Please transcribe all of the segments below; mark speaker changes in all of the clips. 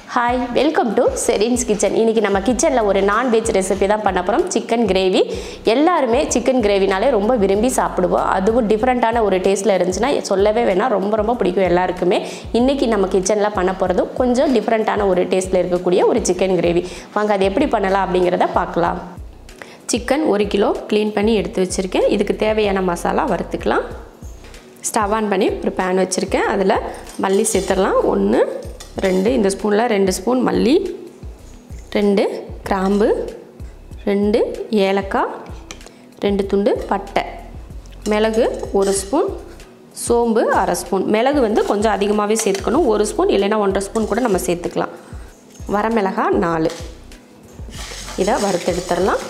Speaker 1: hi welcome to Sherin's kitchen இன்றைக்கி நம்ம கிச்சனில் ஒரு நான்வெஜ் ரெசிபி தான் பண்ண போகிறோம் சிக்கன் கிரேவி எல்லாருமே சிக்கன் கிரேவினாலே ரொம்ப விரும்பி சாப்பிடுவோம் அதுவும் டிஃப்ரெண்ட்டான ஒரு டேஸ்ட்டில் இருந்துச்சுன்னா சொல்லவே வேணாம் ரொம்ப ரொம்ப பிடிக்கும் எல்லாருக்குமே இன்றைக்கி நம்ம கிச்சனில் பண்ண போகிறதும் கொஞ்சம் டிஃப்ரெண்ட்டான ஒரு டேஸ்ட்டில் இருக்கக்கூடிய ஒரு சிக்கன் கிரேவி வாங்க அது எப்படி பண்ணலாம் அப்படிங்கிறத பார்க்கலாம் சிக்கன் ஒரு கிலோ க்ளீன் பண்ணி எடுத்து வச்சுருக்கேன் இதுக்கு தேவையான மசாலா வறுத்துக்கலாம் ஸ்டவ் ஆன் பண்ணி ஒரு பேன் வச்சுருக்கேன் அதில் மல்லி சேர்த்துடலாம் ஒன்று ரெண்டு இந்த ஸ்பூனில் ரெண்டு ஸ்பூன் மல்லி ரெண்டு கிராம்பு ரெண்டு ஏலக்காய் ரெண்டு துண்டு பட்டை மிளகு ஒரு ஸ்பூன் சோம்பு அரை ஸ்பூன் மிளகு வந்து கொஞ்சம் அதிகமாகவே சேர்த்துக்கணும் ஒரு ஸ்பூன் இல்லைன்னா ஒன்றரை ஸ்பூன் கூட நம்ம சேர்த்துக்கலாம் வரமிளகாய் நாலு இதை வறுத்தெடுத்துடலாம்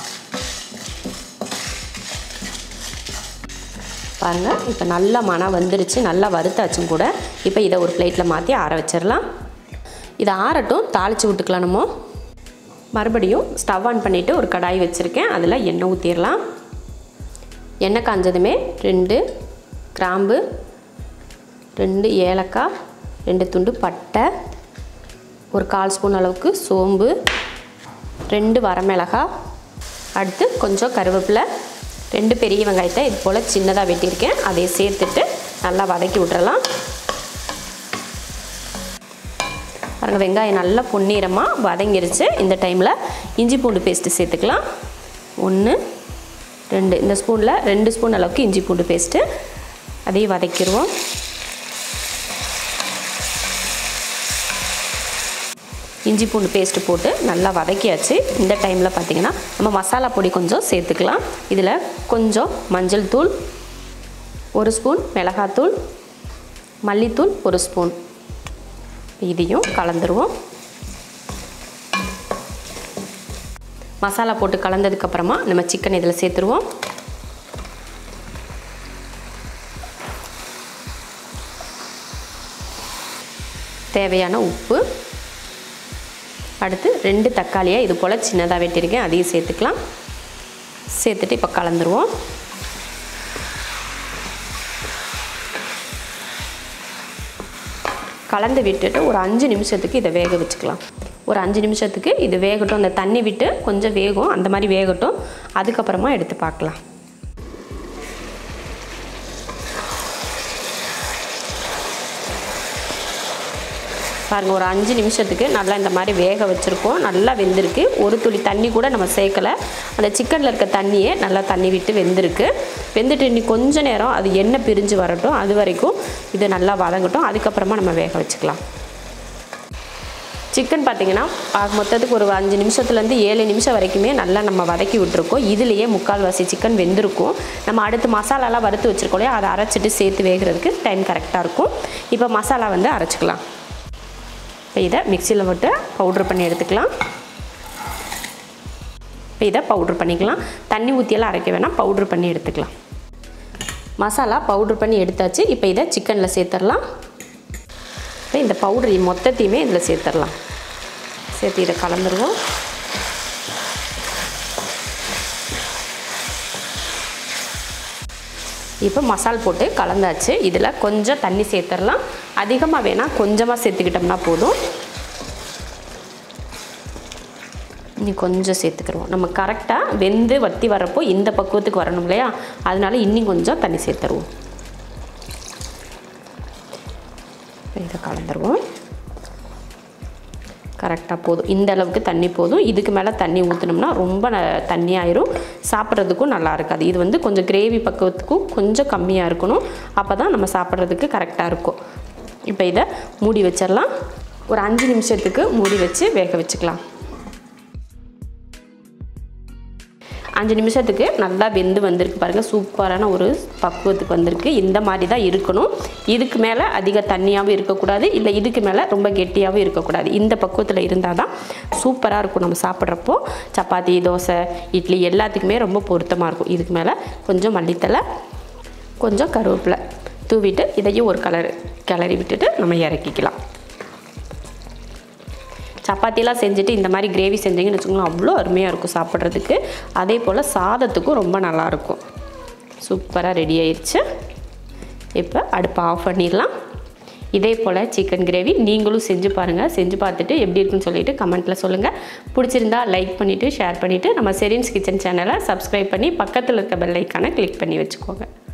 Speaker 1: பாருங்கள் இப்போ நல்லா மனம் வந்துருச்சு நல்லா வறுத்தாச்சும் கூட இப்போ இதை ஒரு பிளேட்டில் மாற்றி ஆற வச்சிடலாம் இதை ஆறட்டும் தாளித்து விட்டுக்கலாம் நம்ம மறுபடியும் ஸ்டவ் ஆன் பண்ணிவிட்டு ஒரு கடாய் வச்சுருக்கேன் அதில் எண்ணெய் ஊற்றிடலாம் எண்ணெய் காஞ்சதுமே ரெண்டு கிராம்பு ரெண்டு ஏலக்காய் ரெண்டு துண்டு பட்டை ஒரு கால் ஸ்பூன் அளவுக்கு சோம்பு ரெண்டு வரமிளகாய் அடுத்து கொஞ்சம் கருவேப்பிலை ரெண்டு பெரிய வெங்காயத்தை இது போல் சின்னதாக வெட்டியிருக்கேன் அதை சேர்த்துட்டு நல்லா வதக்கி விட்றலாம் பாருங்கள் வெங்காயம் நல்லா பொன்னிறமாக வதங்கிருச்சு இந்த டைமில் இஞ்சி பூண்டு பேஸ்ட்டு சேர்த்துக்கலாம் ஒன்று ரெண்டு இந்த ஸ்பூனில் ரெண்டு ஸ்பூன் அளவுக்கு இஞ்சி பூண்டு பேஸ்ட்டு அதையும் வதக்கிடுவோம் இஞ்சி பூண்டு பேஸ்ட்டு போட்டு நல்லா வதக்கியாச்சு இந்த டைமில் பார்த்திங்கன்னா நம்ம மசாலா பொடி கொஞ்சம் சேர்த்துக்கலாம் இதில் கொஞ்சம் மஞ்சள் தூள் ஒரு ஸ்பூன் மிளகாத்தூள் மல்லித்தூள் ஒரு ஸ்பூன் இதையும் கலந்துருவோம் மசாலா போட்டு கலந்ததுக்கப்புறமா நம்ம சிக்கன் இதில் சேர்த்துருவோம் தேவையான உப்பு அடுத்து ரெண்டு தக்காளியை இது போல் சின்னதாக வெட்டியிருக்கேன் அதையும் சேர்த்துக்கலாம் சேர்த்துட்டு இப்போ கலந்துருவோம் கலந்து விட்டுட்டு ஒரு அஞ்சு நிமிஷத்துக்கு இதை வேக வச்சுக்கலாம் ஒரு அஞ்சு நிமிஷத்துக்கு இது வேகட்டும் அந்த தண்ணி விட்டு கொஞ்சம் வேகும் அந்த மாதிரி வேகட்டும் அதுக்கப்புறமா எடுத்து பார்க்கலாம் பாருங்கள் ஒரு அஞ்சு நிமிஷத்துக்கு நல்லா இந்த மாதிரி வேக வச்சுருக்கோம் நல்லா வெந்திருக்கு ஒரு துளி தண்ணி கூட நம்ம சேர்க்கலை அந்த சிக்கனில் இருக்க தண்ணியே நல்லா தண்ணி விட்டு வெந்திருக்கு வெந்துட்டு இன்னி கொஞ்ச நேரம் அது எண்ணெய் பிரிஞ்சு வரட்டும் அது வரைக்கும் இது நல்லா வதங்கட்டும் அதுக்கப்புறமா நம்ம வேக வச்சுக்கலாம் சிக்கன் பார்த்திங்கன்னா மொத்தத்துக்கு ஒரு அஞ்சு நிமிஷத்துலேருந்து ஏழு நிமிஷம் வரைக்குமே நல்லா நம்ம வதக்கி விட்டுருக்கோம் இதுலேயே முக்கால்வாசி சிக்கன் வெந்திருக்கும் நம்ம அடுத்து மசாலாலாம் வறுத்து வச்சுருக்கோம் இல்லையா அதை அரைச்சிட்டு சேர்த்து வேகிறதுக்கு டைம் கரெக்டாக இருக்கும் இப்போ மசாலா வந்து அரைச்சிக்கலாம் இப்போ இதை மிக்சியில் விட்டு பவுட்ரு பண்ணி எடுத்துக்கலாம் இப்போ இதை பவுட்ரு பண்ணிக்கலாம் தண்ணி ஊற்றியெல்லாம் அரைக்க வேணாம் பவுட்ரு பண்ணி எடுத்துக்கலாம் மசாலா பவுட்ரு பண்ணி எடுத்தாச்சு இப்போ இதை சிக்கனில் சேர்த்துடலாம் இப்போ இந்த பவுட்ரு மொத்தத்தையுமே இதில் சேர்த்துடலாம் சேர்த்து இதை கலந்துருவோம் இப்போ மசால் போட்டு கலந்தாச்சு இதில் கொஞ்சம் தண்ணி சேர்த்துடலாம் அதிகமாக வேணால் கொஞ்சமாக சேர்த்துக்கிட்டோம்னா போதும் இனி கொஞ்சம் சேர்த்துக்கிறோம் நம்ம கரெக்டாக வெந்து வத்தி வரப்போ இந்த பக்குவத்துக்கு வரணும் இல்லையா அதனால இன்னும் கொஞ்சம் தண்ணி சேர்த்துருவோம் இதை கலந்துருவோம் கரெக்டாக போதும் இந்த அளவுக்கு தண்ணி போதும் இதுக்கு மேலே தண்ணி ஊற்றினோம்னா ரொம்ப தண்ணி ஆயிரும் சாப்பிட்றதுக்கும் நல்லா இருக்காது இது வந்து கொஞ்சம் கிரேவி பக்குவத்துக்கும் கொஞ்சம் கம்மியாக இருக்கணும் அப்போ தான் நம்ம சாப்பிட்றதுக்கு கரெக்டாக இருக்கும் இப்போ இதை மூடி வச்சிடலாம் ஒரு அஞ்சு நிமிஷத்துக்கு மூடி வச்சு வேக வச்சுக்கலாம் அஞ்சு நிமிஷத்துக்கு நல்லா வெந்து வந்திருக்கு பாருங்கள் சூப்பரான ஒரு பக்குவத்துக்கு வந்திருக்கு இந்த மாதிரி தான் இருக்கணும் இதுக்கு மேலே அதிக தண்ணியாகவும் இருக்கக்கூடாது இல்லை இதுக்கு மேலே ரொம்ப கெட்டியாகவும் இருக்கக்கூடாது இந்த பக்குவத்தில் இருந்தால் தான் சூப்பராக இருக்கும் நம்ம சாப்பிட்றப்போ சப்பாத்தி தோசை இட்லி எல்லாத்துக்குமே ரொம்ப பொருத்தமாக இருக்கும் இதுக்கு மேலே கொஞ்சம் மல்லித்தலை கொஞ்சம் கருவேப்பிலை தூவிட்டு இதையும் ஒரு கலர் கிளறி விட்டுட்டு நம்ம இறக்கிக்கலாம் சப்பாத்திலாம் செஞ்சுட்டு இந்த மாதிரி கிரேவி செஞ்சீங்கன்னு வச்சுக்கோங்களேன் அவ்வளோ அருமையாக இருக்கும் சாப்பிட்றதுக்கு அதே போல் சாதத்துக்கும் ரொம்ப நல்லாயிருக்கும் சூப்பராக ரெடி ஆயிடுச்சு இப்போ அடுப்பை ஆஃப் பண்ணிடலாம் இதே போல் சிக்கன் கிரேவி நீங்களும் செஞ்சு பாருங்கள் செஞ்சு பார்த்துட்டு எப்படி இருக்குன்னு சொல்லிட்டு கமெண்ட்டில் சொல்லுங்கள் பிடிச்சிருந்தா லைக் பண்ணிவிட்டு ஷேர் பண்ணிவிட்டு நம்ம செரின்ஸ் கிச்சன் சேனலை சப்ஸ்கிரைப் பண்ணி பக்கத்தில் இருக்க பெல் ஐக்கானை கிளிக் பண்ணி வச்சுக்கோங்க